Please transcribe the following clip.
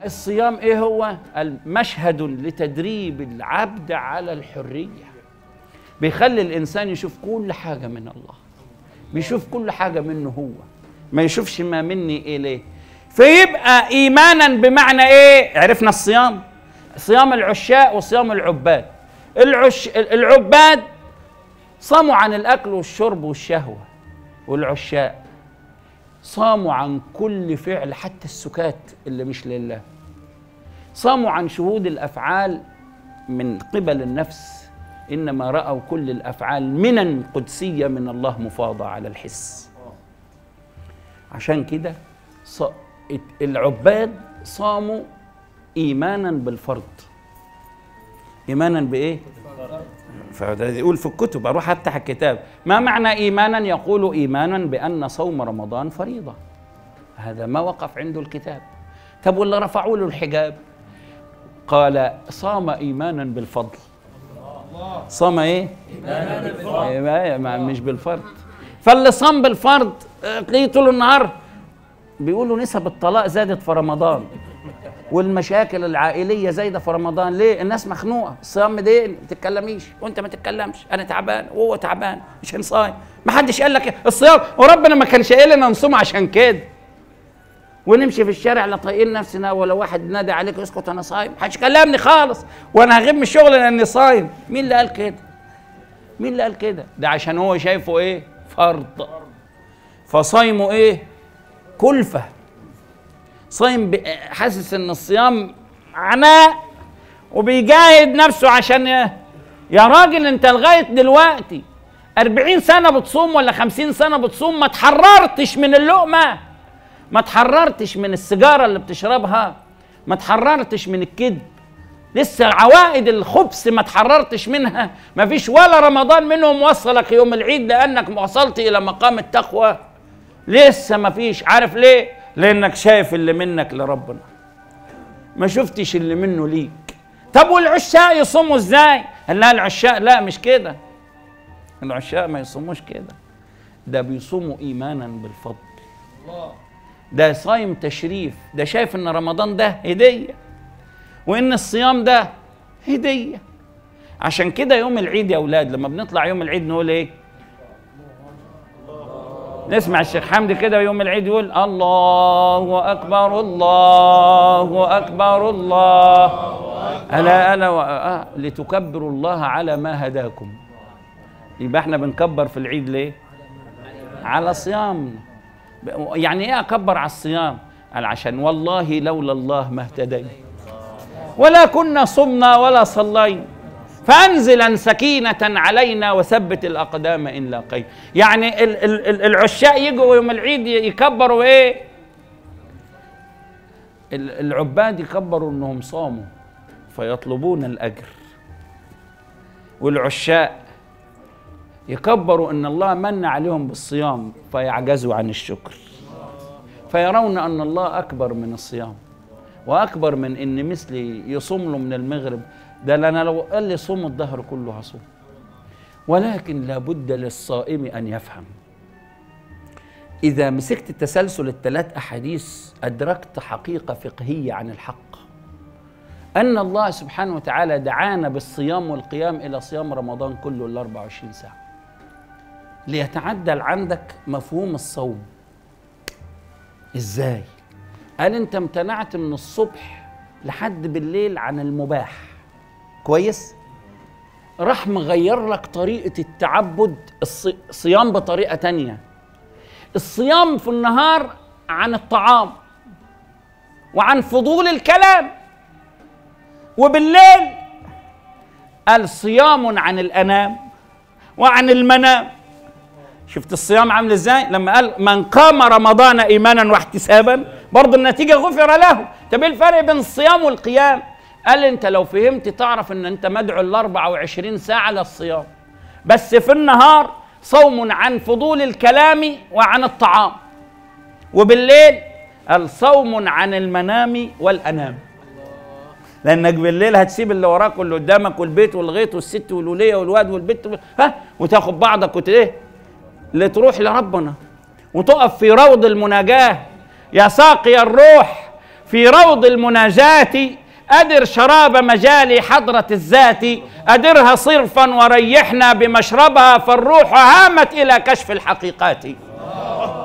الصيام ايه هو المشهد لتدريب العبد على الحريه بيخلي الانسان يشوف كل حاجه من الله بيشوف كل حاجه منه هو ما يشوفش ما مني اليه فيبقى ايمانا بمعنى ايه عرفنا الصيام صيام العشاء وصيام العباد العش العباد صاموا عن الاكل والشرب والشهوه والعشاء صاموا عن كل فعل حتى السكات اللي مش لله صاموا عن شهود الافعال من قبل النفس انما راوا كل الافعال منن قدسيه من الله مفاضه على الحس عشان كده ص- العباد صاموا ايمانا بالفرض ايمانا بايه فده يقول في الكتب اروح افتح الكتاب ما معنى ايمانا يقول ايمانا بان صوم رمضان فريضه هذا ما وقف عنده الكتاب طب واللي رفعوا له الحجاب قال صام ايمانا بالفضل صام ايه ايمانا بالفضل مش بالفرض فاللي صام بالفرض آه، تلاقيه طول النهار بيقولوا نسب الطلاق زادت في رمضان والمشاكل العائليه زايده في رمضان ليه الناس مخنوقه الصيام ده ما تتكلميش وانت ما تتكلمش انا تعبان وهو تعبان مش هنصايم ما حدش قال لك الصيام وربنا ما كانش قايل لنا نصوم عشان كده ونمشي في الشارع لا طايقين نفسنا ولا واحد نادى عليك اسكت انا صايم محدش كلمني خالص وانا هغيب من الشغل لاني صايم مين اللي قال كده مين اللي قال كده ده عشان هو شايفه ايه فرض فصايمه ايه كلفه صايم ب- حاسس ان الصيام عناء وبيجاهد نفسه عشان ي- يا راجل انت لغايه دلوقتي أربعين سنة بتصوم ولا خمسين سنة بتصوم ما تحررتش من اللقمة ما تحررتش من السيجارة اللي بتشربها ما تحررتش من الكذب لسه عوائد الخبث ما تحررتش منها ما فيش ولا رمضان منهم وصلك يوم العيد لأنك وصلت إلى مقام التقوى لسه ما فيش عارف ليه لأنك شايف اللي منك لربنا ما شفتش اللي منه ليك طب والعشاء يصوموا ازاي قال لا العشاء لا مش كده العشاء ما يصوموش كده ده بيصوموا ايمانا بالفضل ده صايم تشريف ده شايف ان رمضان ده هديه وان الصيام ده هديه عشان كده يوم العيد يا اولاد لما بنطلع يوم العيد نقول ايه نسمع الشيخ حمدي كده يوم العيد يقول الله اكبر الله اكبر الله الا الا و... آه لتكبروا الله على ما هداكم يبقى احنا بنكبر في العيد ليه على صيام يعني ايه اكبر على الصيام قال عشان والله لولا الله ما اهتدينا ولا كنا صمنا ولا صلينا فانزلا سكينة علينا وثبت الأقدام إن لاقينا يعني ال- ال- ال- العشاء يجوا يوم العيد يكبروا إيه ال- العباد يكبروا إنهم صاموا فيطلبون الأجر والعشاء يكبروا ان الله من عليهم بالصيام فيعجزوا عن الشكر فيرون ان الله اكبر من الصيام واكبر من ان مثلي يصوم له من المغرب ده انا لو قال لي صوم الظهر كله هصوم ولكن لابد للصائم ان يفهم اذا مسكت تسلسل الثلاث احاديث ادركت حقيقه فقهيه عن الحق أن الله سبحانه وتعالى دعانا بالصيام والقيام إلى صيام رمضان كله ال 24 ساعة ليتعدل عندك مفهوم الصوم إزاي؟ قال أنت امتنعت من الصبح لحد بالليل عن المباح كويس؟ راح مغير لك طريقة التعبد الصي- الصيام بطريقة تانية الصيام في النهار عن الطعام وعن فضول الكلام وبالليل قال صيام عن الانام وعن المنام شفت الصيام عامل ازاي لما قال من قام رمضان ايمانا واحتسابا برضه النتيجه غفر له طب ايه الفرق بين الصيام والقيام قال انت لو فهمت تعرف ان انت مدعو ال 24 ساعه للصيام بس في النهار صوم عن فضول الكلام وعن الطعام وبالليل قال صوم عن المنام والانام لانك بالليل هتسيب اللي وراك واللي قدامك والبيت والغيط والست والوليه والواد والبت وال- ها وتاخد بعضك وت ايه لتروح لربنا وتقف في روض المناجاه يا ساقي الروح في روض المناجاة أدر شراب مجال حضرة الذات أدرها صرفا وريحنا بمشربها فالروح هامت إلى كشف الحقيقات